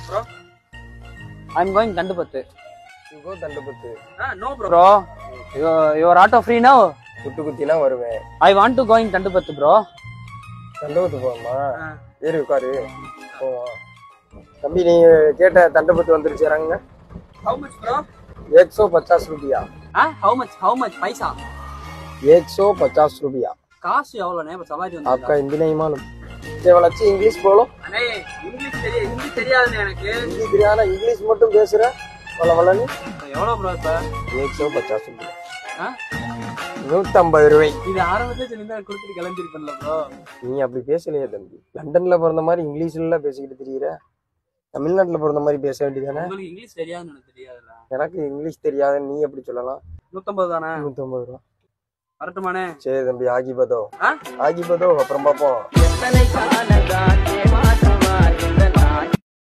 bro. I'm going Dandapattu. You go Dandapattu Ah, no bro. Bro, you, your auto free now? குட்டு குத்தினா வருவேன் I want to go in Dandapattu, bro. தண்டபத்து போகணுமா ஆ. ஏறி உட்காரு போவோம் தம்பி நீ கேட்ட தண்டபத்து வந்துருச்சு இறங்குங்க How much bro? एक सौ पचास रुपया Ah, how much? How much? பைசா एक सौ पचास रुपया காசு எவ்வளோண்ணே இப்போ சவாரி வந்து आपका हिंदी नहीं मालूम केवल अच्छी इंग्लिश बोलो அண்ணே இங்கிலீஷ் தெரியாது இங்கிலீஷ் தெரியாதுண்ணே எனக்கு हिंदी தெரியாத இங்கிலீஷ் மட்டும் பேசுற வள வளன்னு எவ்வளோ ப்ரோ இப்போ एक सौ पचास रुपया ஆ நூத்தம்பது ரூபாய் இது ஆரம்பத்துல சொல்லியிருந்தா கொடுத்துட்டு கிளம்பிருப்பேன்ல ப்ரோ நீ அப்படி பேசலையே தம்பி லண்டன்ல பிறந்த மாதிரி இங்கிலீஷ்ல பேசிக்கிட்டு தெரியுற தமிழ்நாட்டுல பிறந்த மாதிரி பேச வேண்டியதானே உங்களுக்கு இங்கிலீஷ் தெரியாதுன்னு எனக்கு தெரியாதுல்ல எனக்கு இங்கிலீஷ் தெரியாது நீ எப்படி சொல்லலாம் நூத்தம்பது தானே நூத்தம்பது ரூபா வரட்டுமாண்ணே சரி தம்பி ஆகி பதோ ஆ? ஆகி பதோ அப்புறம் பார்ப்போம் எத்தனை காலந்தான்